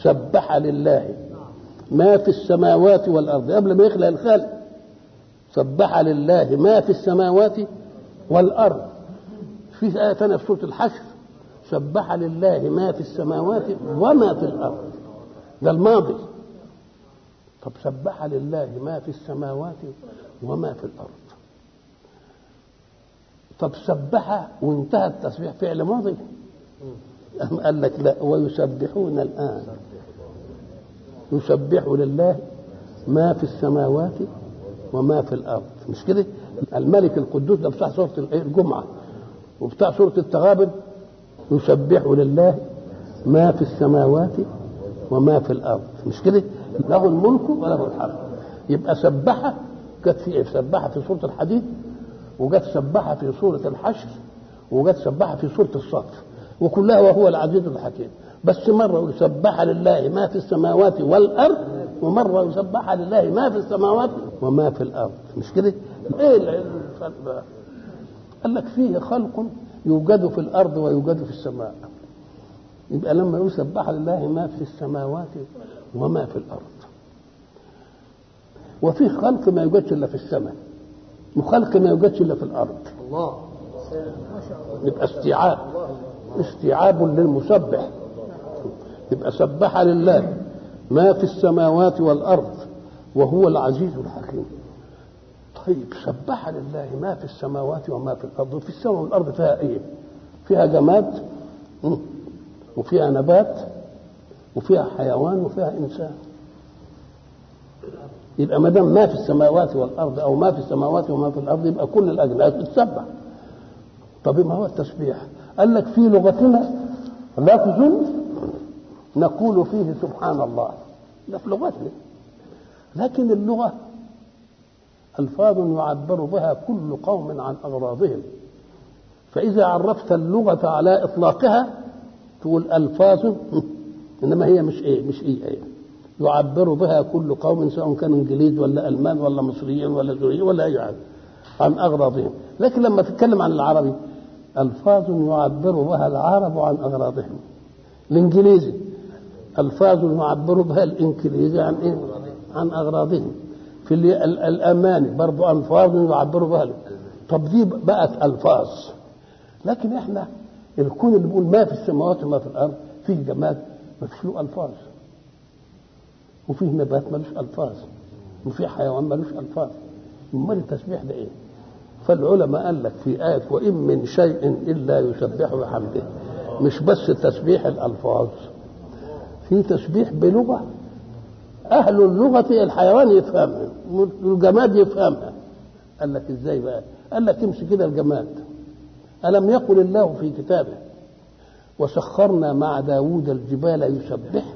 سبح لله ما في السماوات والارض قبل ما يخلق الخلق سبح لله ما في السماوات والارض في آية ثانية في سورة الحشر سبح لله ما في السماوات وما في الأرض ده الماضي طب سبح لله ما في السماوات وما في الأرض طب سبح وانتهى التسبيح فعل ماضي أم قال لك لا ويسبحون الآن يسبح لله ما في السماوات وما في الأرض مش كده الملك القدوس ده بتاع سورة الجمعة وبتاع سورة التغابن يسبح لله ما في السماوات وما في الأرض مش كده له الملك وله الحمد يبقى سبح جت في سبح في سورة الحديد وجت سبح في سورة الحشر وجت سبح في سورة الصف وكلها وهو العزيز الحكيم بس مرة يسبح لله ما في السماوات والأرض ومرة يسبح لله ما في السماوات وما في الأرض مش كده؟ إيه الفرق بقى؟ قال لك فيه خلق يوجد في الارض ويوجد في السماء يبقى لما يسبح لله ما في السماوات وما في الارض وفي خلق ما يوجدش الا في السماء وخلق ما يوجدش الا في الارض الله يبقى استيعاب استيعاب للمسبح يبقى سبح لله ما في السماوات والارض وهو العزيز الحكيم طيب سبح لله ما في السماوات وما في الارض وفي السماء والارض فيها ايه فيها جماد مم. وفيها نبات وفيها حيوان وفيها انسان يبقى ما دام ما في السماوات والارض او ما في السماوات وما في الارض يبقى كل الاجناس بتسبح طب ما هو التسبيح قال لك في لغتنا لفظ نقول فيه سبحان الله ده في لغتنا لكن اللغه ألفاظ يعبر بها كل قوم عن أغراضهم فإذا عرفت اللغة على إطلاقها تقول ألفاظ إنما هي مش إيه مش إيه, إيه يعبر بها كل قوم سواء كانوا إنجليز ولا ألمان ولا مصريين ولا سوريين ولا أي حاجة عن أغراضهم لكن لما تتكلم عن العربي ألفاظ يعبر بها العرب عن أغراضهم الإنجليزي ألفاظ يعبر بها الإنجليزي عن إيه؟ عن أغراضهم في الأماني برضو ألفاظ يعبروا بها طب دي بقت ألفاظ لكن احنا الكون اللي بيقول ما في السماوات وما في الأرض فيه جماد ما فيش له ألفاظ وفيه نبات ملوش ألفاظ وفيه حيوان ملوش ألفاظ أمال التسبيح ده إيه؟ فالعلماء قال لك في آية وإن من شيء إلا يسبح بحمده مش بس تسبيح الألفاظ في تسبيح بلغة أهل اللغة الحيوان يفهمها والجماد يفهمها قال لك إزاي بقى قال لك امشي كده الجماد ألم يقل الله في كتابه وسخرنا مع داود الجبال يسبح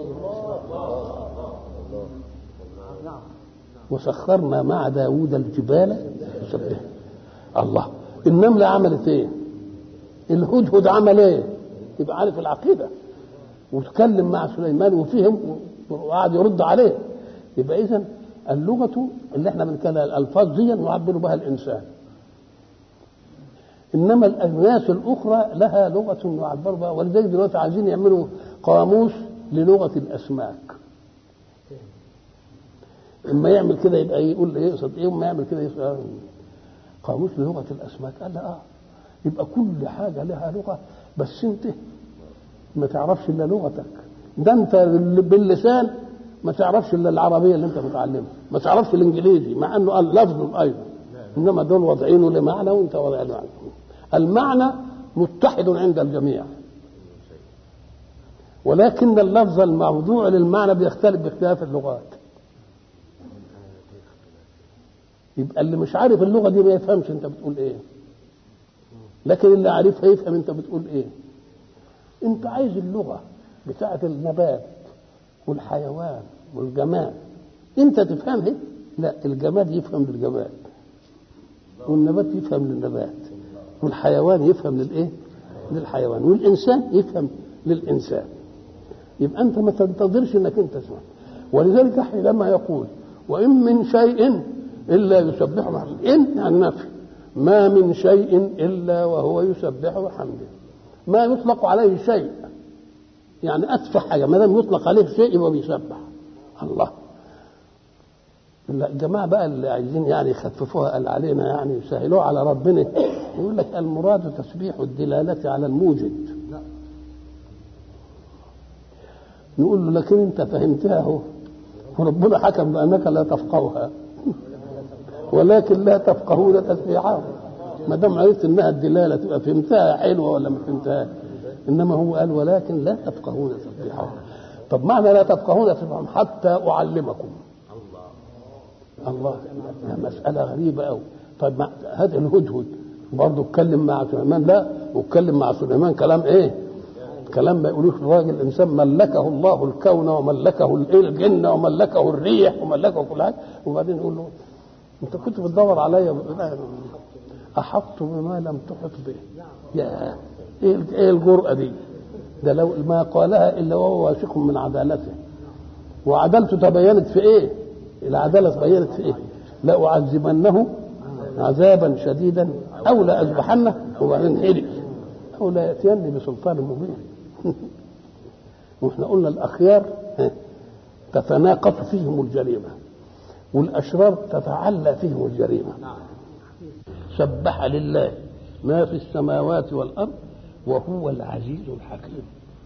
وسخرنا مع داود الجبال يسبح الله النملة عملت ايه الهدهد عمل ايه يبقى عارف العقيدة وتكلم مع سليمان وفهم وقعد يرد عليه يبقى اذا اللغة اللي احنا بنتكلم الألفاظ دي نعبر بها الإنسان إنما الأجناس الأخرى لها لغة يعبر بها ولذلك دلوقتي عايزين يعملوا قاموس للغة الأسماك اما يعمل كده يبقى يقول ايه يقصد ايه اما يعمل كده يقصد قاموس للغه الاسماك قال لا اه يبقى كل حاجه لها لغه بس انت ما تعرفش الا لغتك ده انت باللسان ما تعرفش الا العربيه اللي انت متعلمها ما تعرفش الانجليزي مع انه قال لفظ ايضا انما دول واضعينه لمعنى وانت واضع المعنى المعنى متحد عند الجميع ولكن اللفظ الموضوع للمعنى بيختلف باختلاف اللغات يبقى اللي مش عارف اللغه دي ما يفهمش انت بتقول ايه لكن اللي عارفها يفهم انت بتقول ايه انت عايز اللغه بتاعه النبات والحيوان والجماد انت تفهمها لا الجماد يفهم للجماد والنبات يفهم للنبات والحيوان يفهم للايه للحيوان والانسان يفهم للانسان يبقى انت ما تنتظرش انك انت تسمع ولذلك لما يقول وان من شيء الا يسبح بحمده ان يعني نفي ما من شيء الا وهو يسبح بحمده ما يطلق عليه شيء يعني اتفه حاجه ما دام يطلق عليه شيء يبقى بيسبح الله لا الجماعة بقى اللي عايزين يعني يخففوها قال علينا يعني يسهلوها على ربنا يقول لك المراد تسبيح الدلالة على الموجد نقول له لكن انت فهمتها اهو وربنا حكم بانك لا تفقهها ولكن لا تفقهون تسبيحها ما دام عرفت انها الدلاله تبقى فهمتها حلوه ولا ما فهمتهاش انما هو قال ولكن لا تفقهون تسبيحهم طب معنى لا تفقهون تسبيحهم حتى اعلمكم الله مسألة غريبة أوي طيب ما هذا الهدهد برضه اتكلم مع سليمان لا واتكلم مع سليمان كلام ايه؟ كلام ما يقولوش الراجل الانسان ملكه الله الكون وملكه الجن وملكه الريح وملكه كل حاجه وبعدين يقول له انت كنت بتدور عليا احط بما لم تحط به يا ايه ايه الجرأه دي؟ ده لو ما قالها الا وهو واثق من عدالته وعدالته تبينت في ايه؟ العدالة تبينت في ايه؟ لأعذبنه عذابا شديدا أو لأذبحنه وبعدين حرق أو لا يأتيني بسلطان مبين واحنا قلنا الأخيار تتناقص فيهم الجريمة والأشرار تتعلى فيهم الجريمة سبح لله ما في السماوات والأرض وهو العزيز الحكيم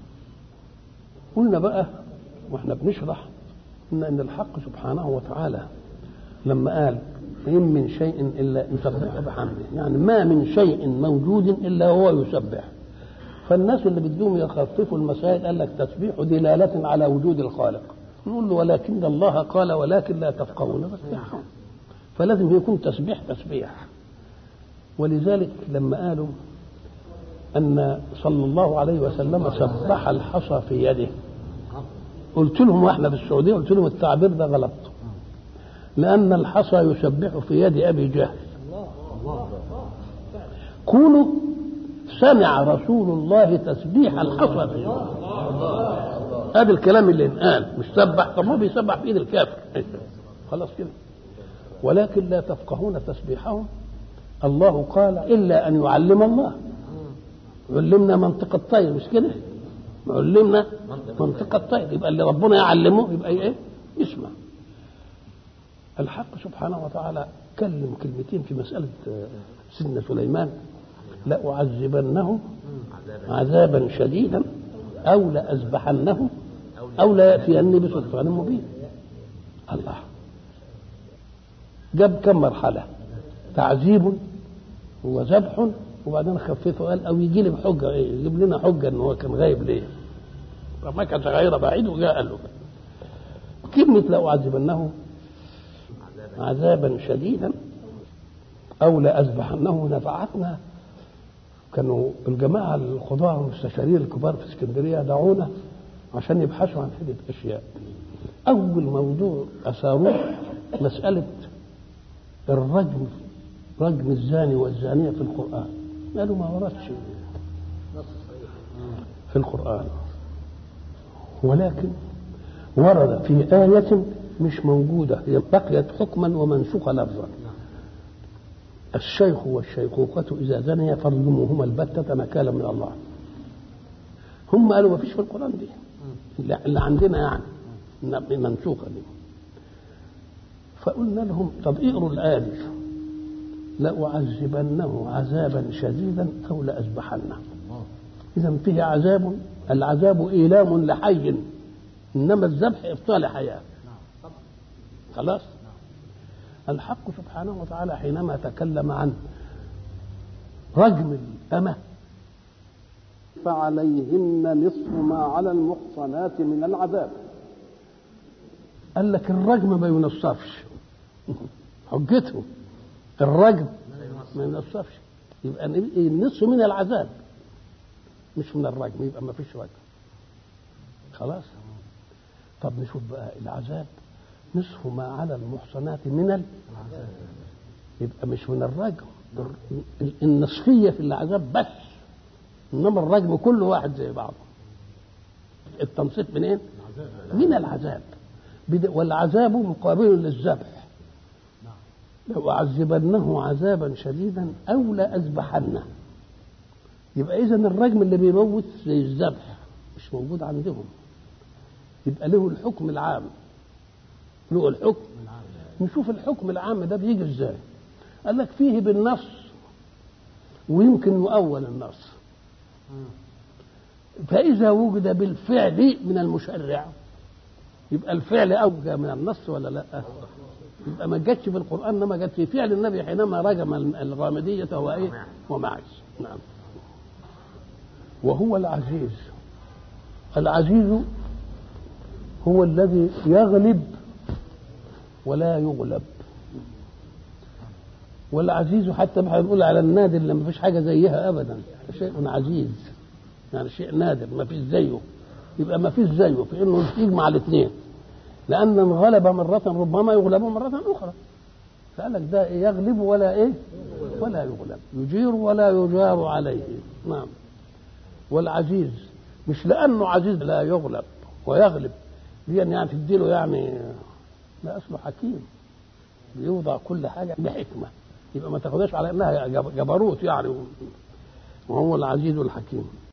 قلنا بقى واحنا بنشرح ان ان الحق سبحانه وتعالى لما قال ان من شيء الا يسبح بحمده يعني ما من شيء موجود الا هو يسبح فالناس اللي بدهم يخففوا المسائل قال لك تسبيح دلالة على وجود الخالق نقول له ولكن الله قال ولكن لا تفقهون تسبيحهم فلازم يكون تسبيح تسبيح ولذلك لما قالوا أن صلى الله عليه وسلم سبح الحصى في يده قلت لهم واحنا في السعوديه قلت لهم التعبير ده غلط لان الحصى يسبح في يد ابي جهل قولوا سمع رسول الله تسبيح الحصى في يده هذا الكلام اللي انقال مش سبح طب ما بيسبح في ايد الكافر خلاص كده ولكن لا تفقهون تسبيحهم الله قال الا ان يعلم الله علمنا منطق الطير مش كده علمنا منطق الطير يبقى اللي ربنا يعلمه يبقى ايه يسمع الحق سبحانه وتعالى كلم كلمتين في مسألة سيدنا سليمان لأعذبنه عذابا شديدا أو لأذبحنه أو لا يأتيني بسلطان مبين الله جاب كم مرحلة تعذيب وذبح وبعدين خففه قال او يجي لي بحجه ايه يجيب لنا حجه ان هو كان غايب ليه فما كان غير بعيد وجاء قال له كلمة لأعذبنه عذابا شديدا أو لأذبحنه نفعتنا كانوا الجماعة القضاة والمستشارين الكبار في اسكندرية دعونا عشان يبحثوا عن عدة أشياء أول موضوع أثاروه مسألة الرجم رجم الزاني والزانية في القرآن قالوا ما وردش في القرآن ولكن ورد في آية مش موجودة هي بقيت حكما ومنسوخة لفظا الشيخ والشيخوخة إذا زنيا فارجموهما البتة نكالا من الله هم قالوا ما فيش في القرآن دي اللي عندنا يعني منسوخة دي فقلنا لهم طب اقروا الآية دي لأعذبنه عذابا شديدا أو لأذبحنه إذا فيه عذاب العذاب إيلام لحي إنما الذبح إبطال حياة خلاص الحق سبحانه وتعالى حينما تكلم عن رجم الأمة فعليهن نصف ما على المحصنات من العذاب قال لك الرجم ما ينصفش حجته الرجم ما ينصفش يبقى النصف من العذاب مش من الرجم يبقى ما فيش رجم خلاص طب نشوف بقى العذاب نصف ما على المحصنات من العذاب يبقى مش من الرجم النصفية في العذاب بس إنما الرجم كل واحد زي بعضه التنصيف منين؟ من العذاب والعذاب مقابل للذبح لو أعذبنه عذابا شديدا أو لأذبحنه يبقى إذا الرجم اللي بيموت زي الذبح مش مش موجود عندهم يبقى له الحكم العام له الحكم نشوف الحكم العام ده بيجي ازاي قال لك فيه بالنص ويمكن مؤول النص فإذا وجد بالفعل من المشرع يبقى الفعل أوجى من النص ولا لا؟ يبقى ما جاتش في القرآن إنما جت في فعل النبي حينما رجم الغامدية هو إيه؟ ومعز نعم وهو العزيز العزيز هو الذي يغلب ولا يغلب والعزيز حتى ما هنقول على النادر اللي ما فيش حاجه زيها ابدا شيء عزيز يعني شيء نادر ما فيش زيه يبقى ما فيش زيه في انه يجمع الاثنين لان انغلب مره ربما يغلب مره اخرى فقال لك ده يغلب ولا ايه ولا يغلب يجير ولا يجار عليه نعم والعزيز مش لانه عزيز لا يغلب ويغلب دي يعني تديله يعني لا اصله حكيم يوضع كل حاجه بحكمه يبقى ما تاخدهاش على انها جبروت يعني وهو العزيز الحكيم